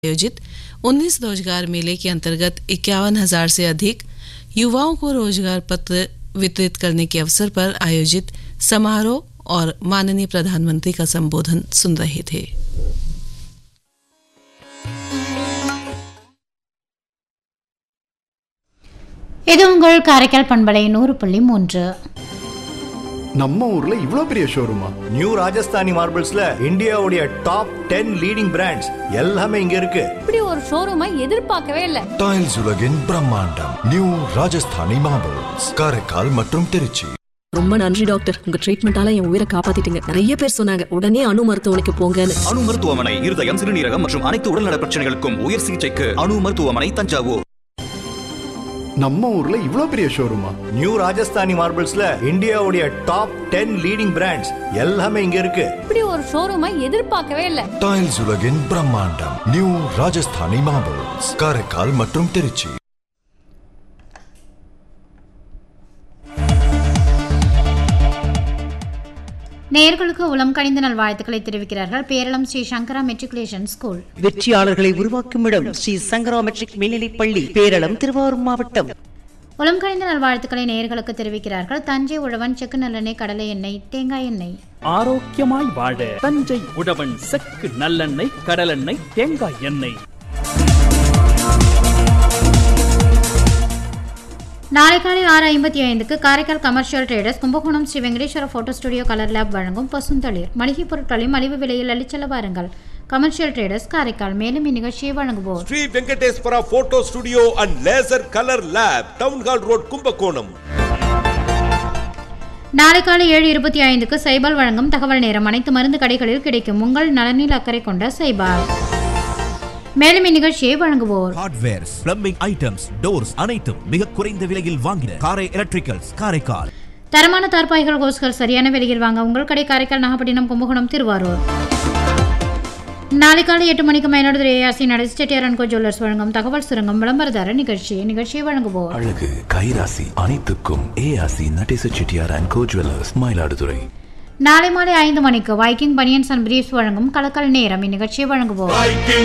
आयोजित 19 रोजगार मेले के अंतर्गत इक्यावन हजार से अधिक युवाओं को रोजगार पत्र वितरित करने के अवसर पर आयोजित समारोह और माननीय प्रधानमंत्री का संबोधन सुन रहे थे இது உங்கள் காரைக்கால் பண்பலை நூறு புள்ளி மூன்று நம்ம ஊர்ல இவ்ளோ பெரிய ஷோரூமா நியூ ராஜஸ்தானி மார்பிள்ஸ்ல இந்தியாவுடைய டாப் டென் லீடிங் பிராண்ட்ஸ் எல்லாமே இங்க இருக்கு இப்படி ஒரு ஷோரூமை எதிர்பார்க்கவே இல்லை டைல்ஸ் உலகின் பிரம்மாண்டம் நியூ ராஜஸ்தானி மார்பிள்ஸ் காரைக்கால் மற்றும் திருச்சி ரொம்ப நன்றி டாக்டர் உங்க ட்ரீட்மெண்டால என் உயிரை காப்பாத்திட்டீங்க நிறைய பேர் சொன்னாங்க உடனே அணு மருத்துவமனைக்கு போங்கன்னு அணு மருத்துவமனை இருதயம் சிறுநீரகம் மற்றும் அனைத்து உடல்நல பிரச்சனைகளுக்கும் உயர் சிகிச்சைக்கு அணு மருத்துவமனை தஞ்சாவூர் நம்ம ஊர்ல இவ்ளோ பெரிய ஷோரூமா நியூ ராஜஸ்தானி மார்பிள்ஸ்ல இந்தியாவுடைய டாப் டென் லீடிங் பிராண்ட்ஸ் எல்லாமே இங்க இருக்கு இப்படி ஒரு ஷோரூமை எதிர்பார்க்கவே இல்லை டைல்ஸ் உலகின் பிரம்மாண்டம் நியூ ராஜஸ்தானி மார்பிள்ஸ் காரைக்கால் மற்றும் திருச்சி நேர்களுக்கு உளம் கணிந்த நல்வாழ்த்துக்களை தெரிவிக்கிறார்கள் பேரளம் ஸ்ரீ சங்கரா மெட்ரிகுலேஷன் ஸ்கூல் வெற்றியாளர்களை உருவாக்கும் இடம் ஸ்ரீ சங்கரா மெட்ரிக் மேல்நிலைப் பள்ளி பேரளம் திருவாரூர் மாவட்டம் உளம் கணிந்த நல்வாழ்த்துக்களை நேர்களுக்கு தெரிவிக்கிறார்கள் தஞ்சை உழவன் செக்கு நல்லெண்ணெய் கடலை எண்ணெய் தேங்காய் எண்ணெய் ஆரோக்கியமாய் வாழ தஞ்சை உழவன் செக்கு நல்லெண்ணெய் கடலெண்ணெய் தேங்காய் எண்ணெய் நாளை காலை ஆறு ஐம்பத்தி ஐந்துக்கு Karaikal commercial traders Kumbakonam Sri Venkateswara photo studio colour lab வழங்கும் பசுந்தளிர் மளிகை பொருட்களை மலிவு விலையில் அள்ளிச்செல்ல வாருங்கள் கமர்ஷியல் ட்ரேடர்ஸ் காரைக்கால் மேலும் இந்நிகழ்ச்சியை வழங்குவோர் Sri Venkateswara photo studio and laser colour lab town hall road Kumbakonam நாளை காலை ஏழு இருபத்தி ஐந்துக்கு சைபால் வழங்கும் தகவல் நேரம் அனைத்து மருந்து கடைகளில் கிடைக்கும் உங்கள் நலனில் அக்கறை கொண்ட சைபால் மேலும் இந்நிகழ்ச்சியை வழங்குவோர் ஹார்ட்வேர்ஸ் பிளம்பிங் ஐட்டம்ஸ் டோர்ஸ் அனைத்தும் மிக குறைந்த விலையில் வாங்கின காரை எலக்ட்ரிக்கல்ஸ் காரைக்கால் தரமான தார்பாய்கள் ஹோஸ்கள் சரியான விலையில் வாங்க உங்கள் கடை காரைக்கால் நாகப்பட்டினம் கும்பகோணம் திருவாரூர் நாளை காலை எட்டு மணிக்கு மயிலாடுதுறை ஏஆர்சி நடத்தி செட்டியார் கோ ஜுவல்லர்ஸ் வழங்கும் தகவல் சுரங்கம் விளம்பரதார நிகழ்ச்சி நிகழ்ச்சியை வழங்குவோர் அழகு கைராசி அனைத்துக்கும் ஏஆசி Nadesa Chettiar and co jewellers Mayiladuthurai நாளை மாலை ஐந்து மணிக்கு வைக்கிங் பனியன்ஸ் அண்ட் பிரீஃப்ஸ் வழங்கும் கலக்கல் நேரம் இந்நிகழ்ச்சியை வழங்குவோர்